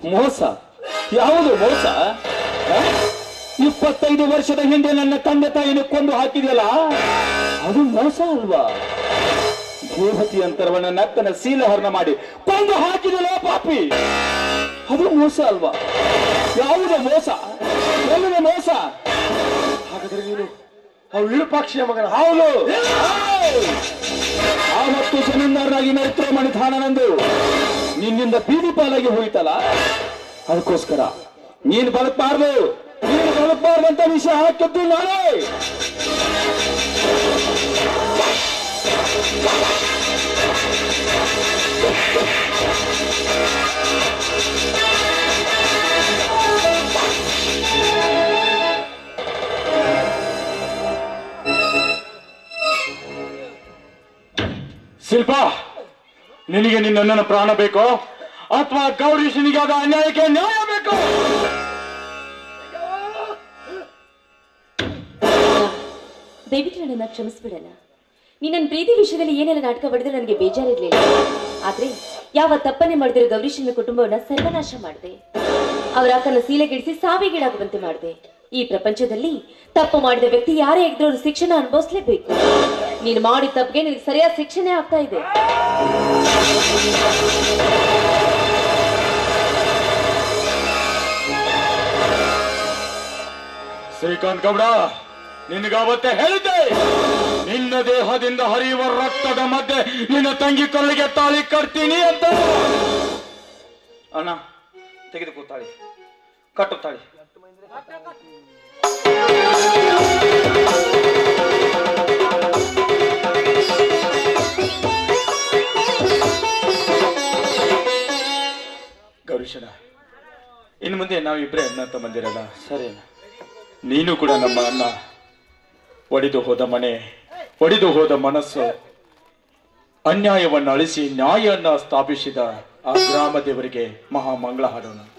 ಮೋಸ ಯಾವುದು ಮೋಸ ಆ? ಇಪ್ಪತ್ತೈದು ವರ್ಷದ ಹಿಂದೆ ನನ್ನ ತಂದೆ ತಾಯಿನ ಕೊಂದು ಹಾಕಿದೆಯಲ್ಲ ಅದು ಮೋಸ ಅಲ್ವಾ ದೇವತಿ ಅಂತರವನ್ನ ನಕ್ಕನ ಶೀಲಹರಣ ಮಾಡಿ ಕೊಂದು ಹಾಕಿದೆಯಲ್ಲ ಪಾಪಿ ಅದು ಮೋಸ ಅಲ್ವಾ ಯಾವುದು ಮೋಸ ಎಲ್ಲಿದೆ ಮೋಸ ಹಾಗಾದ್ರೆ ನೀನು ಅವು ವಿರೂಪಾಕ್ಷಿಯ ಮಗನ ಹೌದು ಆವತ್ತು ಜಮೀನ್ದಾರನಾಗಿ ಮೆರಿತ್ರೋ ಮಣಿಧಾನನಂದು ನಿನ್ನಿಂದ ಬೀದಿ ಪಾಲಾಗಿ ಹೋಯ್ತಲ್ಲ ಅದಕ್ಕೋಸ್ಕರ ನೀನು ಬದುಕಬಾರ್ದು ನೀನು ಬದುಕಬಾರ್ದು ಅಂತ ವಿಷಯ ಹಾಕಿದ್ದು ನಾನೇ ಶಿಲ್ಪ ನಿನಗೆ ನಿನ್ನ ಪ್ರಾಣ ಬೇಕೋ ಅಥವಾ ಗೌರೀಶನಿಗಾದ ಅನ್ಯಾಯಕ್ಕೆ ನ್ಯಾಯ ಬೇಕು ದಯವಿಟ್ಟು ನನ್ನನ್ನು ಕ್ಷಮಿಸ್ಬಿಡಲ್ಲ ನೀ ನನ್ನ ಪ್ರೀತಿ ವಿಷಯದಲ್ಲಿ ಏನೆಲ್ಲ ನಾಟಕ ಹೊಡೆದ್ರೆ ನನಗೆ ಬೇಜಾರಿರ್ಲಿಲ್ಲ ಆದ್ರೆ ಯಾವ ತಪ್ಪನೆ ಮಾಡಿದ್ರೆ ಗೌರೀಶನ ಕುಟುಂಬವನ್ನ ಸರ್ವನಾಶ ಮಾಡಿದೆ ಅವರ ಅಕ್ಕನ ಸೀಲೆಗಿಡಿಸಿ ಸಾವಿಗೀಡಾಗುವಂತೆ ಮಾಡಿದೆ ಈ ಪ್ರಪಂಚದಲ್ಲಿ ತಪ್ಪು ಮಾಡಿದ ವ್ಯಕ್ತಿ ಯಾರೇ ಆಗಿದ್ರು ಅವ್ರ ಶಿಕ್ಷಣ ಅನುಭವಿಸ್ಲೇಬೇಕು ನೀನು ಮಾಡಿದ ತಪ್ಪಿಗೆ ನಿನಗೆ ಸರಿಯಾದ ಶಿಕ್ಷಣ ಆಗ್ತಾ ಇದೆ ಶ್ರೀಕಾಂತ್ ಗೌಡ ನಿನಗಾವತ್ತೆ ಹೇಳಿದ್ದೆ ನಿನ್ನ ದೇಹದಿಂದ ಹರಿಯುವ ರಕ್ತದ ಮಧ್ಯೆ ನಿನ್ನ ತಂಗಿ ಕಲ್ಲಿಗೆ ತಾಳಿ ಕಟ್ತೀನಿ ಅಂತ ಅಣ್ಣ ತೆಗೆದುಕೋ ತಾಳಿ ಕಟ್ಟು ತಾಳಿ ಗೌರೀಶನ ಇನ್ನು ಮುಂದೆ ನಾವಿಬ್ರೇ ಅಣ್ಣ ತಮ್ಮಂದಿರಲ್ಲ ಸರಿ ಅಣ್ಣ ನೀನು ಕೂಡ ನಮ್ಮ ಅಣ್ಣ ಒಡೆದು ಹೋದ ಮನೆ ಒಡೆದು ಹೋದ ಮನಸ್ಸು ಅನ್ಯಾಯವನ್ನು ಅಳಿಸಿ ನ್ಯಾಯವನ್ನು ಸ್ಥಾಪಿಸಿದ ಆ ಗ್ರಾಮ ದೇವರಿಗೆ ಮಹಾಮಂಗಳ ಹಾಡೋಣ